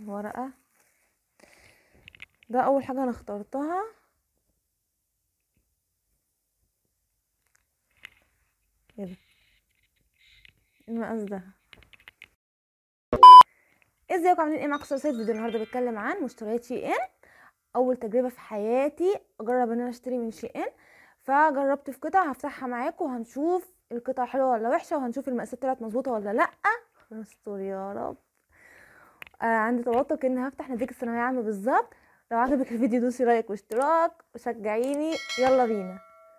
ورقة ده اول حاجة انا اخترتها ايه ده إيه المقاس ده ازيكم عاملين ايه معاكم سلسله فيديو النهارده بتكلم عن مشتريات شي ان اول تجربه في حياتي اجرب ان انا اشتري من شي ان فجربت في قطع هفتحها معاكم وهنشوف القطع حلوه ولا وحشه وهنشوف المقاسات طلعت مظبوطه ولا لا استر يا رب آه عندي توتر كأني هفتح نتيجه الثانويه عامه بالظبط لو عجبك الفيديو دوسي لايك واشتراك وشجعيني يلا بينا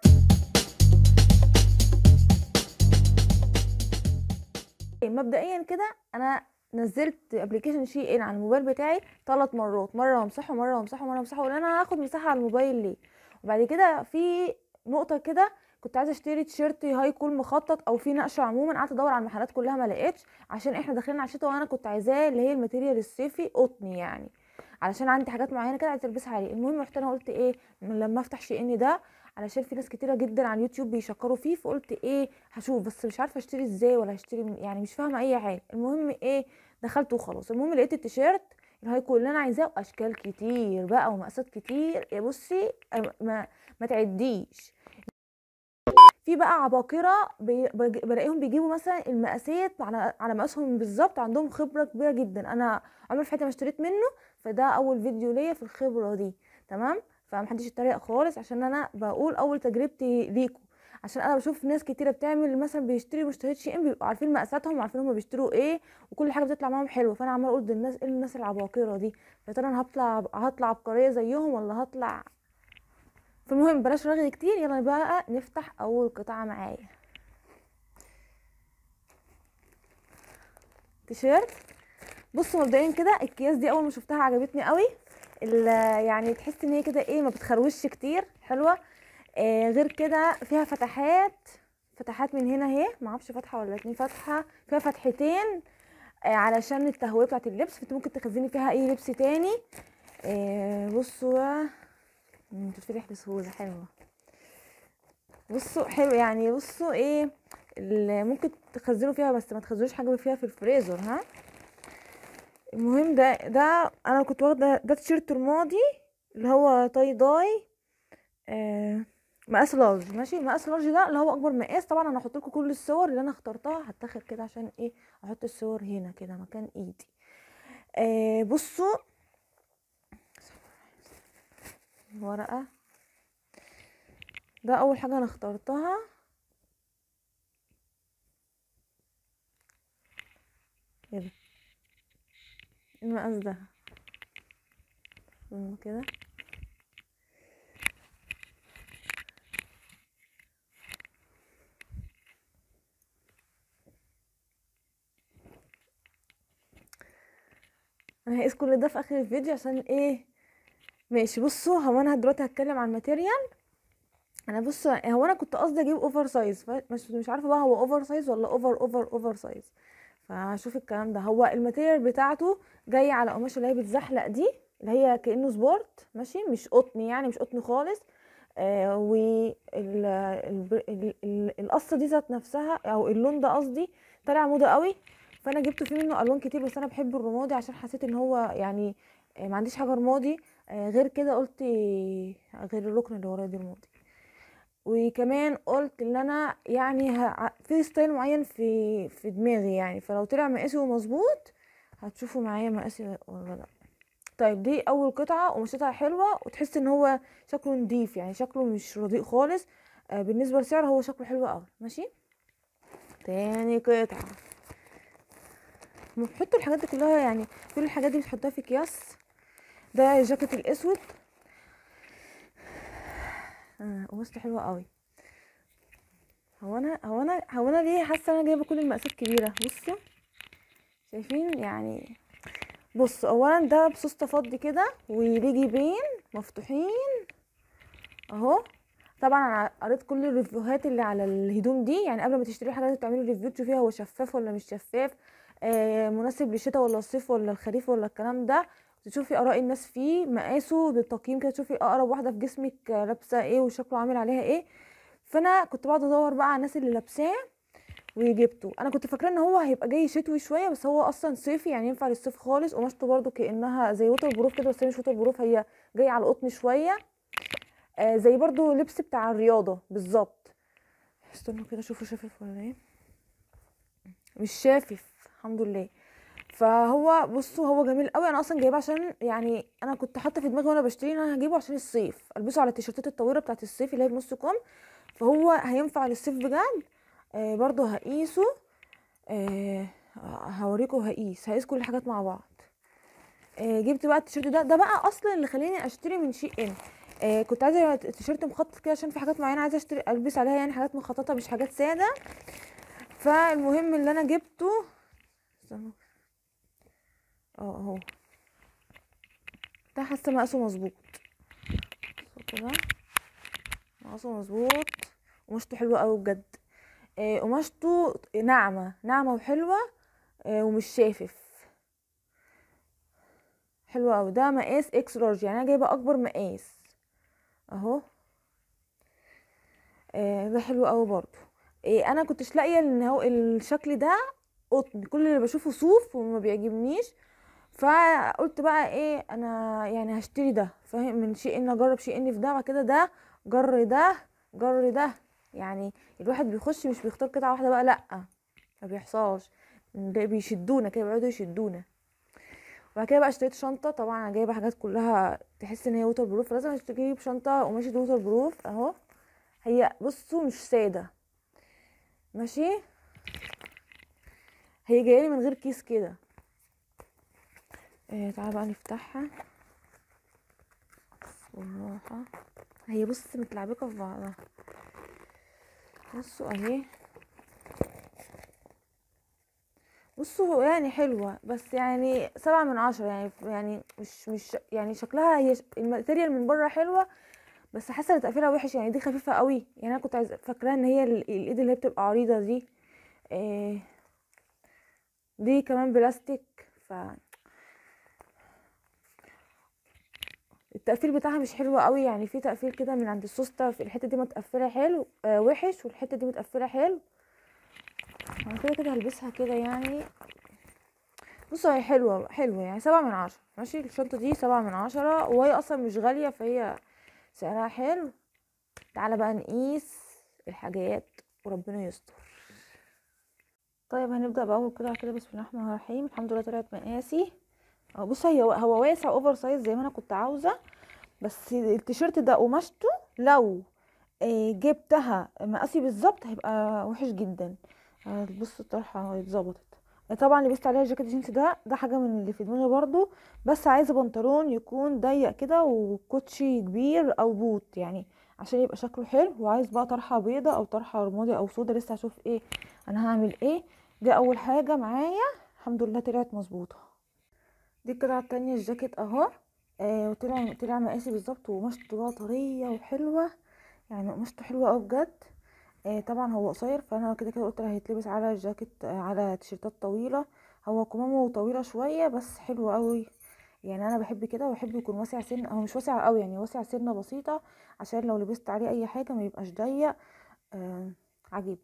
مبدئيا كده انا نزلت ابلكيشن شي ان على الموبايل بتاعي ثلاث مرات مره وامسحه مره وامسحه مره وامسحه لان انا هاخد مساحه على الموبايل ليه وبعد كده في نقطه كده كنت عايزه اشتري تيشيرت هاي كول مخطط او في نقشه عموما قعدت ادور على المحلات كلها ما لقيتش عشان احنا داخلين على الشتا وانا كنت عايزاه اللي هي الماتيريال الصيفي قطني يعني علشان عندي حاجات معينه كده عايزه البسها عليه المهم رحت انا قلت ايه لما افتح شي ان ده علشان في ناس كتيره جدا على اليوتيوب بيشكروا فيه فقلت ايه هشوف بس مش عارفه اشتري ازاي ولا هشتري من يعني مش فاهمه اي حاجه المهم ايه دخلت وخلاص المهم لقيت التيشيرت الهاي كول اللي انا عايزاه واشكال كتير بقى ومقاسات كتير يا بصي ما ما تعديش في بقى عباقرة بي... بلاقيهم بيجيبوا مثلا المقاسات على على مقاسهم بالظبط عندهم خبرة كبيرة جدا انا عمري في حياتي ما اشتريت منه فده اول فيديو ليا في الخبرة دي تمام فمحدش يتريق خالص عشان انا بقول اول تجربتي ليكم عشان انا بشوف ناس كتيره بتعمل مثلا بيشتري مشتريات شي ان بيبقوا عارفين مقاساتهم وعارفين هما بيشتروا ايه وكل حاجه بتطلع معاهم حلوه فانا عماله اقول ده الناس ايه الناس العباقره دي يا ترى انا هطلع هطلع عبقريه زيهم ولا هطلع فالمهم بلاش رغي كتير يلا بقى نفتح اول قطعه معايا تيشيرت بصوا مبدئيا كده الكياس دي اول ما شفتها عجبتني قوي يعني تحس ان هي كده ايه ما بتخروش كتير حلوه آه غير كده فيها فتحات فتحات من هنا اهي ما اعرفش فتحه ولا اتنين فتحه فيها فتحتين آه علشان التهويه بتاعت اللبس فانت ممكن تخزني فيها اي لبس تاني آه بصوا بتتفتح بسهوله حلوه بصوا حلو يعني بصوا ايه ممكن تخزنوا فيها بس ما تخزنوش حاجه فيها في الفريزر ها المهم ده ده انا كنت واخده ده تيشيرت رمادي اللي هو تاي داي آه مقاس لارج ماشي مقاس لارج ده اللي هو اكبر مقاس طبعا انا هحط لكم كل الصور اللي انا اخترتها هتاخد كده عشان ايه احط الصور هنا كده مكان ايدي آه بصوا ورقه ده اول حاجه انا اخترتها ايه ده المقاس ده كده انا هقيس كل ده في اخر الفيديو عشان ايه ماشي بصوا هو انا دلوقتي هتكلم عن الماتيريال انا بص هو انا كنت قصدي اجيب اوفر سايز مش مش عارفه بقى هو اوفر سايز ولا اوفر اوفر اوفر سايز فهشوف الكلام ده هو الماتيريال بتاعته جاي على قماشه اللي هي بتزحلق دي اللي هي كانه سبورت ماشي مش قطن يعني مش قطن خالص آه والقصه دي ذات نفسها او اللون ده قصدي طالع موضه قوي فانا جبت فيه منه الوان كتير بس انا بحب الرمادي عشان حسيت ان هو يعني ما عنديش حاجه رمادي غير كده قلت غير الركن اللي ورايا دي رمادي وكمان قلت ان انا يعني ه... في ستايل معين في في دماغي يعني فلو طلع مقاسي مظبوط هتشوفوا معايا مقاسي ولا لا طيب دي اول قطعه ومشيتها حلوه وتحس ان هو شكله نضيف يعني شكله مش رديء خالص آه بالنسبه لسعره هو شكله حلو قوي ماشي تاني قطعه حطوا الحاجات دي كلها يعني كل الحاجات دي بتحطها في اكياس ده الجاكيت الاسود آه قماشته حلوه قوي هو انا هو انا هو انا ليه حاسه انا جايبه كل المقاسات كبيره بصوا شايفين يعني بص اولا ده بسوسته فضي كده وليه جيبين مفتوحين اهو طبعا انا قريت كل الريفيوهات اللي على الهدوم دي يعني قبل ما تشتري حاجه تعملي ريفيو تشوفيها هو شفاف ولا مش شفاف آه مناسب للشتاء ولا الصيف ولا الخريف ولا الكلام ده تشوفي اراء الناس فيه مقاسه بالتقييم كده تشوفي اقرب واحده في جسمك لابسه ايه وشكله عامل عليها ايه فانا كنت بقعد ادور بقى على الناس اللي لابساه وجبته انا كنت فاكره ان هو هيبقى جاي شتوي شويه بس هو اصلا صيفي يعني ينفع للصيف خالص قماشته برضو كانها زي ووتر بروف كده بس هي مش ووتر بروف هي جايه على القطن شويه آه زي برضو لبس بتاع الرياضه بالظبط استنوا كده شوفوا شافف ولا ايه مش شافف الحمد لله فهو بصوا هو جميل قوي انا اصلا جايبه عشان يعني انا كنت حاطه في دماغي وانا بشتري ان انا هجيبه عشان الصيف البسه على التيشيرتات الطويله بتاعت الصيف اللي هي بنص كم فهو هينفع للصيف بجد آه برضو هقيسه آه هوريكم هقيس هقيس كل الحاجات مع بعض آه جبت بقى التيشيرت ده ده بقى اصلا اللي خلاني اشتري من شي ان آه كنت عايزه تيشيرت مخطط كده عشان في حاجات معينه عايزه اشتري البس عليها يعني حاجات مخططه مش حاجات ساده فالمهم اللي انا جبته استنوا اه اهو ده حاسه مقاسه مظبوط كده مقاسه مظبوط قماشته حلوه قوي بجد آه قماشته ناعمه ناعمه وحلوه آه ومش شافف حلوه قوي ده مقاس اكس لارج يعني انا جايبه اكبر مقاس اهو آه ده حلو قوي برضو آه انا كنتش لاقيه ان هو الشكل ده قطن كل اللي بشوفه صوف وما بيعجبنيش فقلت بقى ايه انا يعني هشتري ده فاهم من شيء ان اجرب شيء ان في ده بعد كده ده جر ده جر ده يعني الواحد بيخش مش بيختار قطعه واحده بقى لا ما بيحصلش ده بيشدونا كده بيقعدوا يشدونا وبعد كده بقى اشتريت شنطه طبعا انا جايبه حاجات كلها تحس ان هي ووتر بروف لازم اجيب شنطه قماشة ووتر بروف اهو هي بصوا مش ساده ماشي هي جايلي من غير كيس كده آه تعالى بقى نفتحها بالراحة هي بص متلعبكة في بعضها بصوا اهي بصوا هو يعني حلوة بس يعني سبعة من عشرة يعني يعني مش مش يعني شكلها هي الماتيريال من بره حلوة بس حاسة ان تقفيلها وحش يعني دي خفيفة قوي يعني انا كنت عايزة فاكراها ان هي الايد اللي هي بتبقى عريضة دي آه دي كمان بلاستيك ف التقفيل بتاعها مش حلو قوي يعني في تقفيل كده من عند السوسته في الحته دي متقفله حلو آه وحش والحته دي متقفله حلو انا كده كده هلبسها كده يعني بصوا هي حلوه حلوه يعني سبعة من عشرة ماشي الشنطه دي سبعة من عشرة وهي اصلا مش غاليه فهي سعرها حلو تعالى بقى نقيس الحاجات وربنا يستر طيب هنبدا باول كده كده بسم الله الرحمن الرحيم الحمد لله طلعت مقاسي اه بص هي هو واسع اوفر سايز زي ما انا كنت عاوزه بس التيشيرت ده قماشته لو جبتها مقاسي بالظبط هيبقى وحش جدا بص الطرحه اتظبطت طبعا لبست عليها جاكيت جينز ده ده حاجه من اللي في دماغي برضو بس عايزه بنطلون يكون ضيق كده وكوتشي كبير او بوت يعني عشان يبقى شكله حلو وعايز بقى طرحه بيضه او طرحه رمادي او سودا لسه هشوف ايه انا هعمل ايه دي اول حاجه معايا الحمد لله طلعت مظبوطه دي القطعه التانية الجاكيت اهو آه وطلع طلع مقاسي بالظبط وقماشته بقى طريه وحلوه يعني قماشته حلوه قوي بجد آه طبعا هو قصير فانا كده كده قلت له هيتلبس على الجاكيت آه على تيشيرتات طويله هو كمامه طويله شويه بس حلو قوي يعني انا بحب كده وبحب يكون واسع سن هو مش واسع قوي يعني واسع سنه بسيطه عشان لو لبست عليه اي حاجه ما يبقاش ضيق آه عجيب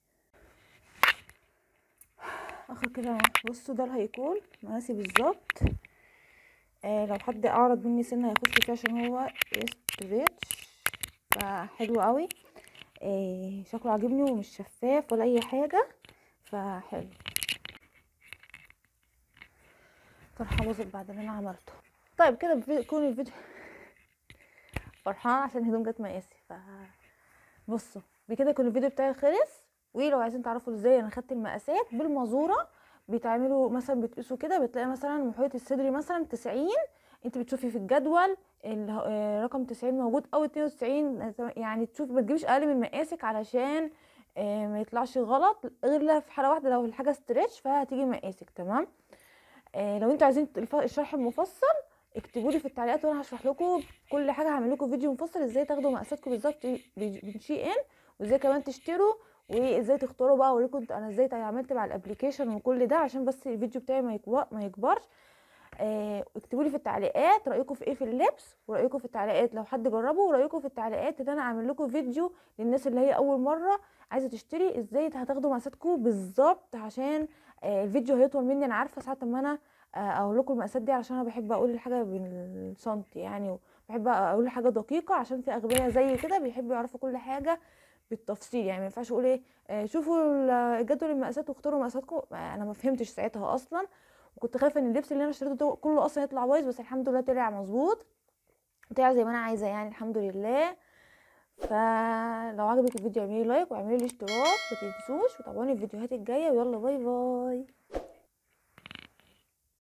اخر كده بصوا ده اللي هيكون مقاسي بالظبط آه لو حد اعرض مني سنه هيخش فيه عشان هو ستريتش فحلو قوي آه شكله عاجبني ومش شفاف ولا اي حاجه فحلو طرحه باظت بعد اللي انا عملته طيب كده بيكون الفيديو فرحان عشان الهدوم جت مقاسي ف بصوا بكده يكون الفيديو بتاعي خلص ولو عايزين تعرفوا ازاي انا خدت المقاسات بالمزوره بيتعملوا مثلا بتقيسوا كده بتلاقي مثلا محيط الصدري مثلا تسعين انت بتشوفي في الجدول رقم تسعين موجود او اتنين وتسعين يعني تشوفي ما تجيبيش اقل من مقاسك علشان ما يطلعش غلط غير في حاله واحده لو الحاجه ستريتش فهتيجي مقاسك تمام لو انتوا عايزين الشرح المفصل اكتبوا لي في التعليقات وانا هشرح لكم كل حاجه هعمل لكم فيديو مفصل ازاي تاخدوا مقاساتكم بالظبط من شي ان وازاي كمان تشتروا وازاي تختاروا بقى اوريكم انا ازاي عملت مع الابلكيشن وكل ده عشان بس الفيديو بتاعي ما يكبر ما يكبرش آه اكتبوا لي في التعليقات رايكم في ايه في اللبس ورايكم في التعليقات لو حد جربه ورايكم في التعليقات ان انا اعمل لكم فيديو للناس اللي هي اول مره عايزه تشتري ازاي هتاخدوا مقاساتكم بالظبط عشان آه الفيديو هيطول مني انا عارفه ساعه ما انا آه اقول لكم المقاسات دي عشان انا بحب اقول الحاجه بالسنتي يعني بحب اقول حاجه دقيقه عشان في اغبياء زي كده بيحبوا يعرفوا كل حاجه بالتفصيل يعني ما ينفعش اقول ايه آه شوفوا ال- جدول المقاسات واختاروا مقاساتكم آه انا ما فهمتش ساعتها اصلا وكنت خايفه ان اللبس اللي انا اشتريته ده كله اصلا يطلع بايظ بس الحمد لله طلع مظبوط طلع زي ما انا عايزه يعني الحمد لله فلو عجبك الفيديو اعملي لايك واعملي لي اشتراك ما تنسوش وتابعوني الفيديوهات الجايه ويلا باي باي